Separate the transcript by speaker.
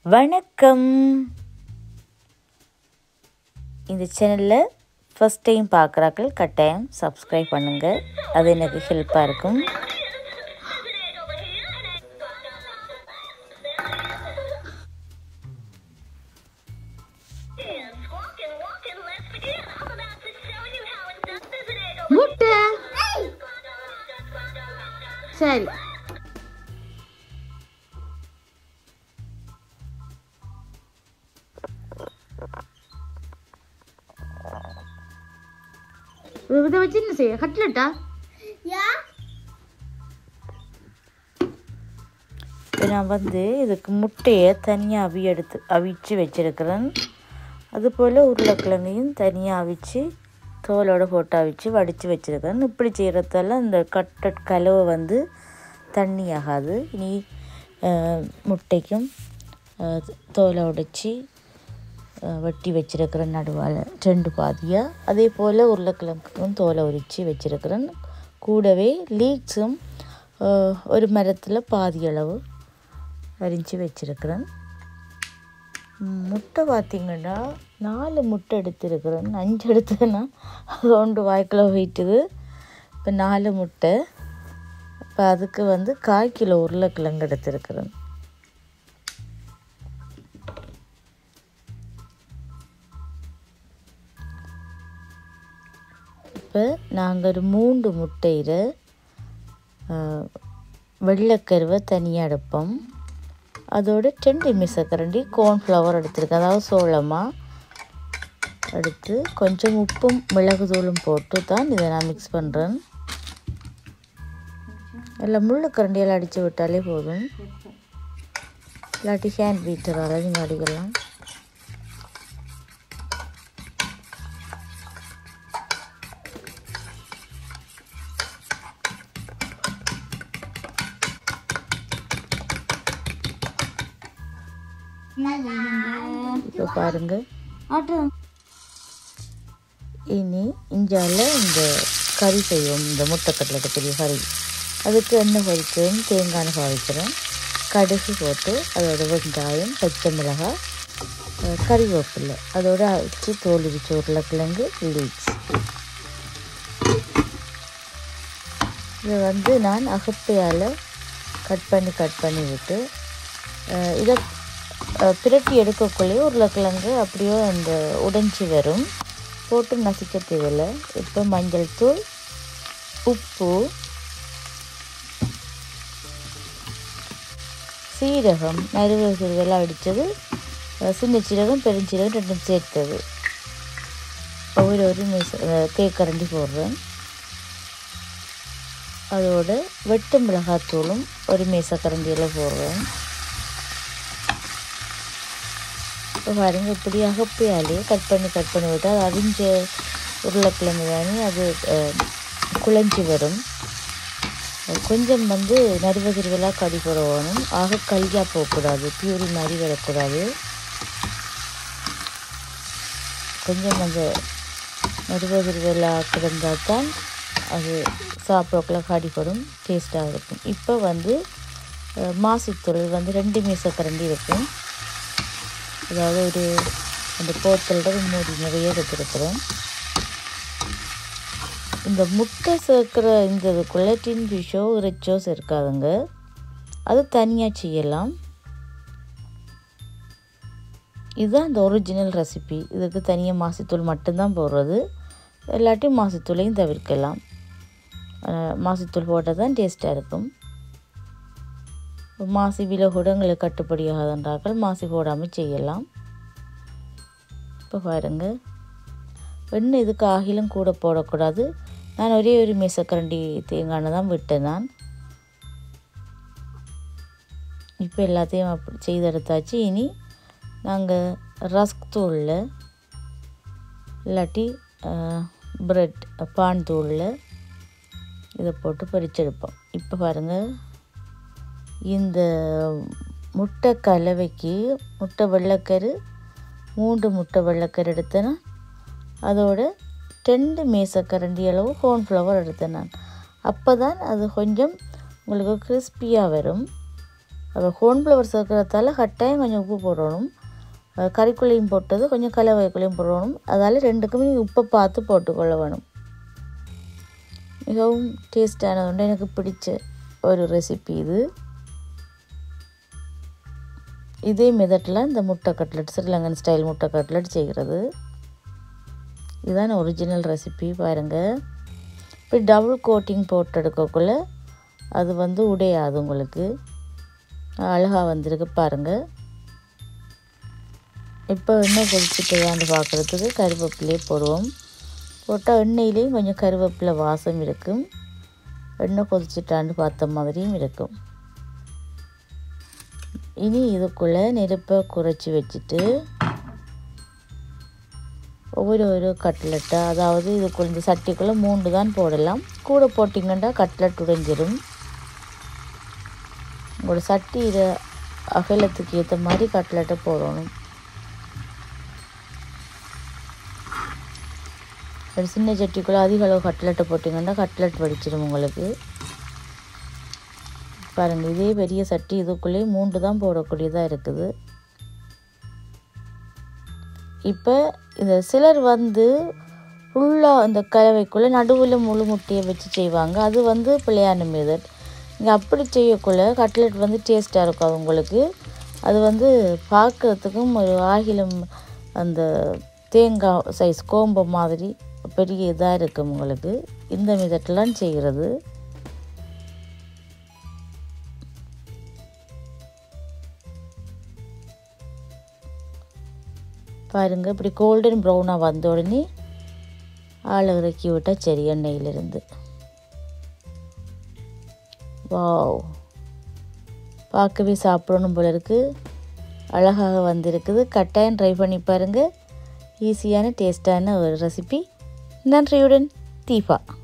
Speaker 1: வணக்கம் இந்த சேனலில் ஃபஸ்ட் டைம் பார்க்குறாக்கள் கட்டாயம் சப்ஸ்கிரைப் பண்ணுங்கள் அது எனக்கு ஹெல்ப்பாக இருக்கும்
Speaker 2: முட்டை சரி இதை வச்சு என்ன செய்ய கட்லட்டா
Speaker 1: இப்போ நான் வந்து இதுக்கு முட்டையை தனியாக அவி எடுத்து அவிச்சு வச்சுருக்கிறேன் அதுபோல் உருளைக்கிழங்கையும் தனியாக அவிச்சு தோலோடு போட்டு அவிச்சு வடித்து வச்சுருக்கிறேன் இப்படி செய்கிறதால இந்த கட்டட் கலவை வந்து தண்ணி ஆகாது இனி அஹ், முட்டைக்கும் அஹ், தோலை உடைச்சி அஹ், வெட்டி வச்சிருக்கிறேன் நடுவால் ரெண்டு பாதியாக அதே போல் உருளைக்கிழங்குக்கும் தோலை உரித்து வச்சிருக்கிறேன் கூடவே லீக்ஸும் அஹ், ஒரு மரத்தில் பாதி அளவு அரிஞ்சு வச்சிருக்கிறேன் ம், முட்டை பார்த்திங்கன்னா நாலு முட்டை எடுத்திருக்கிறேன் அஞ்சு எடுத்தேன்னா அது ஒன்று வாய்க்குள்ள போயிட்டுது இப்போ நாலு முட்டை இப்போ அதுக்கு வந்து கால் கிலோ உருளைக்கிழங்கு எடுத்திருக்கிறேன் இப்போ நாங்கள் ஒரு மூன்று முட்டையில் வெள்ளைக்கருவை தனியாக எடுப்போம் அதோட ரெண்டு மிசக்கரண்டி கோர்ன்ஃப்ளவர் எடுத்திருக்கேன் அதாவது சோளமாக எடுத்து கொஞ்சம் உப்பும் மிளகுதூளும் போட்டு தான் இதை நான் மிக்ஸ் பண்ணுறேன் எல்லாம் முள்ளு கரண்டியால் அடித்து விட்டாலே போதும் இல்லாட்டி ஹேண்ட் பீட்டரால் நீங்கள் அடிக்கலாம் இப்போ பாருங்கள்
Speaker 2: ஆட்டம்
Speaker 1: இனி இஞ்சால இந்த கறி செய்வோம் இந்த முட்டைக்கட்டில் பெரிய கறி அதுக்கு எண்ணெய் பொரிக்கிறேன் தேங்காய் எண்ணெய் பாவிக்கிறேன் கடுகு போட்டு அதோட வெங்காயம் பச்சை மிளகாய் அஹ், கறிவேப்பிலை அதோட அரைச்சி தோல் உரிச்ச உருளைக்கிழங்கு லீக்ஸ் இதை வந்து நான் அகப்பையால் கட் பண்ணி கட் பண்ணி விட்டு அஹ், இதை அஹ், பிரட்டி எடுக்கக்குள்ளேயே உருளைக்கிழங்கு அப்படியே அந்த உடைஞ்சி வரும் போட்டு நசிக்க தேவையில்லை இப்போ மஞ்சள் தூள் உப்பு சீரகம் நறுவ சீரகம் அடித்தது அஹ், சின்ன சீரகம் பெருஞ்சீரகம் ரெண்டும் சேர்த்தது ஒரு ஒரு மீச அஹ், தேக்கரண்டி போடுறேன் அதோட வெட்டு மிளகாத்தூளும் ஒரு மீசக்கரண்டியில் போடுறேன் இப்போ பாருங்க இப்படி அகப்பையாலே கட் பண்ணி கட் பண்ணி விட்டு அது அவிஞ்ச உருளைக்கிழங்கு தானே அது அஹ், குழஞ்சி வரும் அஹ், கொஞ்சம் வந்து நடுவ திருவிழாக கடி போட வேணும் ஆக கல்லியாக போகக்கூடாது பியூரி மாதிரி வரக்கூடாது கொஞ்சம் அந்த நடுவ திருவிழா கிடந்தால் தான் அது சாப்பிடக்குள்ள கடிப்படும் டேஸ்ட்டாக இருக்கும் இப்போ வந்து அஹ், மாசித்தூள் வந்து ரெண்டு மீசக்கரண்டி இருக்கும் அதாவது ஒரு அந்த போத்தலோட ஒரு மூடி நிறைய எடுத்துருக்குறேன் இந்த முட்டை சேர்க்குற இந்த இதுக்குள்ளே டின் ஃபிஷ்ஷோ இறைச்சோ சேர்க்காதுங்க அது தனியாக செய்யலாம் இதுதான் இந்த ஒரிஜினல் ரெசிபி இதுக்கு தனியாக மாசித்தூள் மட்டும்தான் போடுறது எல்லாத்தையும் மாசித்தூளையும் தவிர்க்கலாம் அஹ் மாசித்தூள் போட்டால் தான் டேஸ்ட்டாக இருக்கும் மாசி விலை கூட எங்களுக்கு கட்டுப்படியாகாதன்றாக்கள் மாசி போடாமல் செய்யலாம் இப்போ பாருங்க எண்ணெய் இதுக்கு ஆகிலும் கூட போடக்கூடாது நான் ஒரே ஒரு மீசக்கரண்டி தேங்காய் தான் விட்டேன் நான் இப்போ எல்லாத்தையும் அப்படி செய்தெடுத்தாச்சு இனி நாங்கள் ரஸ்க் தூளில் இல்லாட்டி ப்ரெட் பான் தூளில் இதை போட்டு பொரிச்செடுப்போம் இப்போ பாருங்கள் இந்த முட்டை கலவைக்கு முட்டை வெள்ளைக்கரு மூன்று முட்டை வெள்ளைக்கரு எடுத்தேன்னா அதோட ரெண்டு மேசக்கரண்டி அளவு கோர்ன்ஃப்ளவர் எடுத்தேன் நான் அப்போ தான் அது கொஞ்சம் உங்களுக்கு கிறிஸ்பியாக வரும் அப்போ கோன்ஃப்ளவர் சேர்க்கறதால கட்டாயம் கொஞ்சம் உப்பு போடணும் அஹ் கறிக்குள்ளேயும் போட்டது கொஞ்சம் கலவைக்குள்ளேயும் போடணும் அதால் ரெண்டுக்குமே உப்பை பார்த்து போட்டுக்கொள்ள வேணும் மிகவும் டேஸ்டானது உண்டு எனக்கு பிடிச்ச ஒரு ரெசிபி இது இதே மெதட்டில் இந்த முட்டை கட்லெட் ஸ்ரீலங்கன் ஸ்டைல் முட்டை கட்லெட் செய்கிறது இதுதான் ஒரிஜினல் ரெசிபி பாருங்கள் இப்போ டபுள் கோட்டிங் போட்டு எடுக்கக்குள்ள அது வந்து உடையாது உங்களுக்கு அழகாக வந்திருக்கு பாருங்கள் இப்போ எண்ணெய் கொதிச்சுட்டுதான்னு பார்க்குறதுக்கு கருவேப்பிலையே போடுவோம் போட்டால் எண்ணெயிலையும் கொஞ்சம் கருவேப்பிலை வாசம் இருக்கும் எண்ணெய் கொதிச்சுட்டான்னு பார்த்த மாதிரியும் இருக்கும் இனி இதுக்குள்ளே நெருப்பை குறைச்சி வச்சுட்டு ஒவ்வொரு ஒரு கட்லெட்டாக அதாவது இதுக்குள்ள இந்த சட்டிக்குள்ளே மூன்று தான் போடலாம் கூட போட்டிங்கன்னா கட்லெட் உடைஞ்சிரும் உங்களோட சட்டி இதை அகலத்துக்கு ஏற்ற மாதிரி கட்லெட்டை போடணும் ஒரு சின்ன சட்டிக்குள்ளே அதிக அளவு கட்லெட்டை போட்டிங்கன்னா கட்லெட் வடிச்சிடும் உங்களுக்கு பாருங்கள் இதே பெரிய சட்டி இதுக்குள்ளேயே மூன்று தான் போடக்கூடியதாக இருக்குது இப்போ இந்த சிலர் வந்து ஃபுல்லாக இந்த கலவைக்குள்ளே நடுவில் முழு முட்டையை வச்சு செய்வாங்க அது வந்து பிள்ளையான மெதட் இங்கே அப்படி செய்யக்குள்ள கட்லெட் வந்து டேஸ்ட்டாக இருக்கும் உங்களுக்கு அது வந்து பார்க்கறதுக்கும் ஒரு ஆகிலம் அந்த தேங்காய் சைஸ் கோம்பு மாதிரி பெரிய இதாக இருக்கும் உங்களுக்கு இந்த மெதட்லாம் செய்கிறது பாருங்கள் இப்படி கோல்டன் ப்ரௌனாக வந்த உடனே ஆளை இறக்கி விட்டால் சரி எண்ணெயிலிருந்து வாவ் பார்க்கவே சாப்பிடணும் போல இருக்குது அழகாக வந்திருக்குது கட்டாயம் ட்ரை பண்ணி பாருங்கள் ஈஸியான டேஸ்டான ஒரு ரெசிபி நன்றியுடன் தீபா